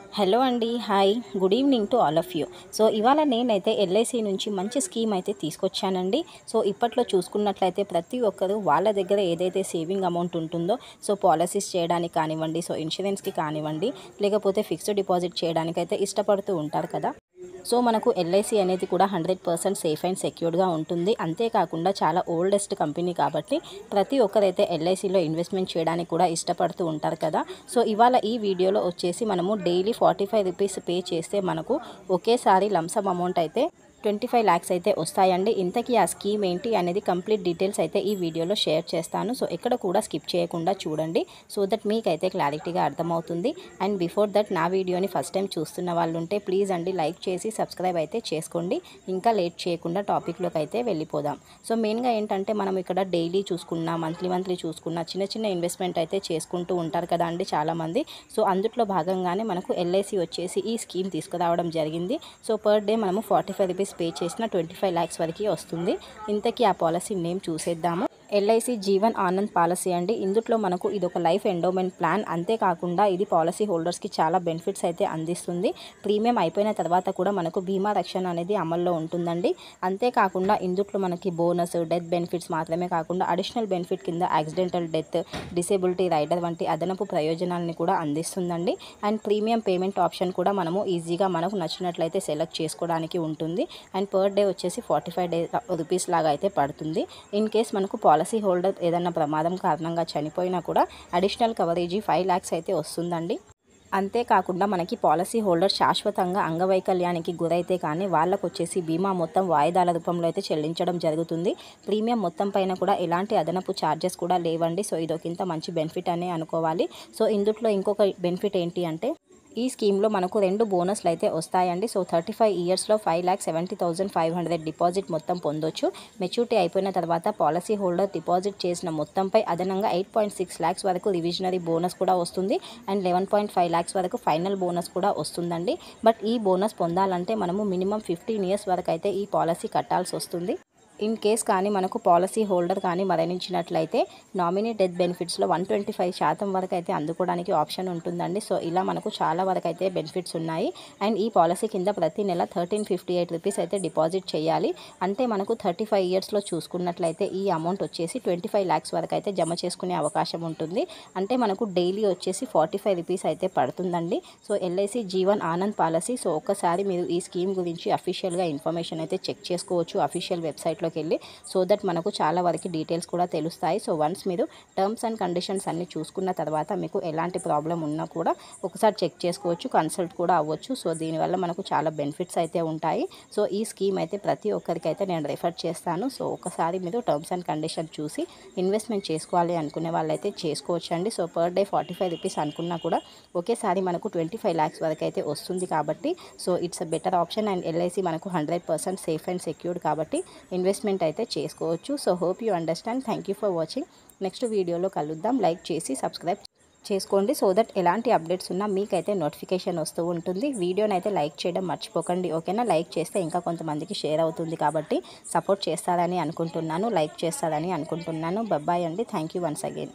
hello అండి hi good evening to all of you so ఇవాళ నేనైతే ఎల్ఐసి నుంచి మంచి స్కీమ్ అయితే తీసుకొచ్చానండి సో ఇప్పట్లో చూసుకున్నట్లయితే ప్రతి ఒక్కరు వాళ్ళ దగ్గర ఏదైతే సేవింగ్ అమౌంట్ ఉంటుందో సో పాలసీస్ చేయడానికి కానివ్వండి సో ఇన్సూరెన్స్కి కానివ్వండి లేకపోతే ఫిక్స్డ్ డిపాజిట్ చేయడానికైతే ఇష్టపడుతూ ఉంటారు కదా సో మనకు ఎల్ఐసి అనేది కూడా హండ్రెడ్ పర్సెంట్ సేఫ్ అండ్ సెక్యూర్డ్గా ఉంటుంది అంతేకాకుండా చాలా ఓల్డెస్ట్ కంపెనీ కాబట్టి ప్రతి ఒక్కరైతే ఎల్ఐసిలో ఇన్వెస్ట్మెంట్ చేయడానికి కూడా ఇష్టపడుతూ ఉంటారు కదా సో ఇవాళ ఈ వీడియోలో వచ్చేసి మనము daily forty five rupees pay చేస్తే మనకు ఒకేసారి లంసమ్ అమౌంట్ అయితే ట్వంటీ ఫైవ్ ల్యాక్స్ అయితే వస్తాయండి ఇంతకీ ఆ స్కీమ్ ఏంటి అనేది కంప్లీట్ డీటెయిల్స్ అయితే ఈ వీడియోలో షేర్ చేస్తాను సో ఎక్కడ కూడా స్కిప్ చేయకుండా చూడండి సో దట్ మీకైతే క్లారిటీగా అర్థమవుతుంది అండ్ బిఫోర్ దట్ నా వీడియోని ఫస్ట్ టైం చూస్తున్న వాళ్ళు ఉంటే ప్లీజ్ అండి లైక్ చేసి సబ్స్క్రైబ్ అయితే చేసుకోండి ఇంకా లేట్ చేయకుండా టాపిక్లోకి అయితే వెళ్ళిపోదాం సో మెయిన్గా ఏంటంటే మనం ఇక్కడ డైలీ చూసుకున్నా మంత్లీ మంత్లీ చూసుకున్నా చిన్న చిన్న ఇన్వెస్ట్మెంట్ అయితే చేసుకుంటూ ఉంటారు కదా అండి చాలామంది సో అందుట్లో భాగంగానే మనకు ఎల్ఐసి వచ్చేసి ఈ స్కీమ్ తీసుకురావడం జరిగింది సో పర్ డే మనము ఫార్టీ ఫైవ్ రూపీస్ పే చేసిన ట్వంటీ ఫైవ్ ల్యాక్స్ వరకు వస్తుంది ఇంతకీ ఆ పాలసీ నేమ్ చూసేద్దాము ఎల్ఐసి జీవన్ ఆనంద్ పాలసీ అండి ఇందులో మనకు ఇది ఒక లైఫ్ ఎండోమెంట్ ప్లాన్ అంతేకాకుండా ఇది పాలసీ హోల్డర్స్కి చాలా బెనిఫిట్స్ అయితే అందిస్తుంది ప్రీమియం అయిపోయిన తర్వాత కూడా మనకు బీమా రక్షణ అనేది అమల్లో ఉంటుందండి అంతేకాకుండా ఇందులో మనకి బోనస్ డెత్ బెనిఫిట్స్ మాత్రమే కాకుండా అడిషనల్ బెనిఫిట్ కింద యాక్సిడెంటల్ డెత్ డిసేబిలిటీ రైడర్ వంటి అదనపు ప్రయోజనాలని కూడా అందిస్తుందండి అండ్ ప్రీమియం పేమెంట్ ఆప్షన్ కూడా మనము ఈజీగా మనకు నచ్చినట్లయితే సెలెక్ట్ చేసుకోవడానికి ఉంటుంది అండ్ పర్ డే వచ్చేసి ఫార్టీ ఫైవ్ డే రూపీస్ లాగా అయితే పడుతుంది ఇన్ కేస్ మనకు పాలసీ హోల్డర్ ఏదైనా ప్రమాదం కారణంగా చనిపోయినా కూడా అడిషనల్ కవరేజీ ఫైవ్ ల్యాక్స్ అయితే వస్తుందండి అంతేకాకుండా మనకి పాలసీ హోల్డర్ శాశ్వతంగా అంగవైకల్యానికి గురైతే కానీ వాళ్ళకు వచ్చేసి బీమా మొత్తం వాయిదాల రూపంలో అయితే చెల్లించడం జరుగుతుంది ప్రీమియం మొత్తం పైన కూడా ఎలాంటి అదనపు ఛార్జెస్ కూడా లేవండి సో ఇదొకింత మంచి బెనిఫిట్ అనే అనుకోవాలి సో ఇందులో ఇంకొక బెనిఫిట్ ఏంటి అంటే ఈ స్కీమ్లో మనకు రెండు బోనస్లు అయితే వస్తాయండి సో థర్టీ ఫైవ్ ఇయర్స్లో five lakh seventy thousand five hundred deposit మొత్తం పొందొచ్చు మెచ్యూరిటీ అయిపోయిన తర్వాత పాలసీ హోల్డర్ డిపాజిట్ చేసిన మొత్తంపై అదనంగా ఎయిట్ పాయింట్ సిక్స్ ల్యాక్స్ వరకు రివిజనరీ బోనస్ కూడా వస్తుంది and eleven point five lakhs వరకు ఫైనల్ బోనస్ కూడా వస్తుందండి బట్ ఈ బోనస్ పొందాలంటే మనము మినిమం ఫిఫ్టీన్ ఇయర్స్ వరకు అయితే ఈ పాలసీ కట్టాల్సి వస్తుంది ఇన్ కేస్ కానీ మనకు పాలసీ హోల్డర్ కానీ మరణించినట్లయితే నామినీ డెత్ బెనిఫిట్స్లో వన్ ట్వంటీ ఫైవ్ శాతం వరకు అయితే అందుకోవడానికి ఆప్షన్ ఉంటుందండి సో ఇలా మనకు చాలా వరకు అయితే బెనిఫిట్స్ ఉన్నాయి అండ్ ఈ పాలసీ కింద ప్రతి నెల థర్టీన్ ఫిఫ్టీ ఎయిట్ రూపీస్ అయితే డిపాజిట్ చేయాలి అంటే మనకు థర్టీ ఫైవ్ ఇయర్స్లో చూసుకున్నట్లయితే ఈ అమౌంట్ వచ్చేసి ట్వంటీ ఫైవ్ ల్యాక్స్ వరకు అయితే జమ చేసుకునే అవకాశం ఉంటుంది అంటే మనకు డైలీ వచ్చేసి ఫార్టీ ఫైవ్ రూపీస్ అయితే పడుతుందండి so LIC Jeevan Anand policy so ఒక్కసారి మీరు ఈ స్కీమ్ గురించి అఫీషియల్గా ఇన్ఫర్మేషన్ అయితే చెక్ చేసుకోవచ్చు అఫీషియల్ వెబ్సైట్లో వెబ్సైట్లోకి వెళ్ళి సో దట్ మనకు చాలా వరకు డీటెయిల్స్ కూడా తెలుస్తాయి సో వన్స్ మీరు టర్మ్స్ అండ్ కండిషన్స్ అన్ని చూసుకున్న తర్వాత మీకు ఎలాంటి ప్రాబ్లం ఉన్నా కూడా ఒకసారి చెక్ చేసుకోవచ్చు కన్సల్ట్ కూడా అవ్వచ్చు సో దీనివల్ల మనకు చాలా బెనిఫిట్స్ అయితే ఉంటాయి సో ఈ స్కీమ్ అయితే ప్రతి ఒక్కరికి అయితే నేను రెఫర్ చేస్తాను సో ఒకసారి మీరు టర్మ్స్ అండ్ కండిషన్ చూసి ఇన్వెస్ట్మెంట్ చేసుకోవాలి అనుకునే వాళ్ళైతే చేసుకోవచ్చు అండి so per day forty five rupees అనుకున్నా కూడా ఒకేసారి మనకు ట్వంటీ ఫైవ్ ల్యాక్స్ వరకు అయితే వస్తుంది కాబట్టి so it's a better option and LIC మనకు hundred percent safe and secured కాబట్టి ఇన్వెస్ట్ ఇన్వెస్ట్మెంట్ అయితే చేసుకోవచ్చు so hope you understand thank you for watching next వీడియోలో కలుద్దాం లైక్ చేసి సబ్స్క్రైబ్ చేసుకోండి సో దట్ ఎలాంటి అప్డేట్స్ ఉన్నా మీకైతే నోటిఫికేషన్ వస్తూ ఉంటుంది వీడియోని అయితే లైక్ చేయడం మర్చిపోకండి ఓకేనా లైక్ చేస్తే ఇంకా కొంతమందికి షేర్ అవుతుంది కాబట్టి సపోర్ట్ చేస్తారని అనుకుంటున్నాను లైక్ చేస్తారని అనుకుంటున్నాను బబ్బాయ్ అండి థ్యాంక్ యూ వన్స్ అగైన్